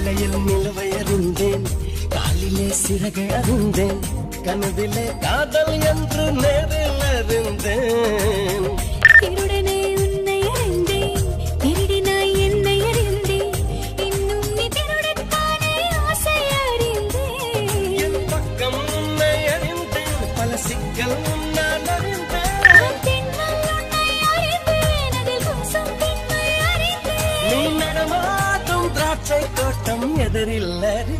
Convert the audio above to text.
வேளையில் நிலவை அறிந்தேன் காலிலே சிறகை அறிந்தேன் கனவிலே காதல் என்று நேரில் அறிந்தேன் திருடனே உன்னை அறிந்தேன் திருடினாய் என்னை அறிந்தேன் இன்னும் நீ திருடத்தானே ஆசை அறிந்தேன் என் பக்கம் உன்னை அறிந்தேன் பல சிக்கல் நான் அறிந்தேன் தென்னல் உன்னை அறிந்தேன் அதில் கொஞ்சம் பெண்மை அறிந்தேன் நீ நடமாட்டும் திராட்சை தோட்டம் எதிரில் அறிந்தேன்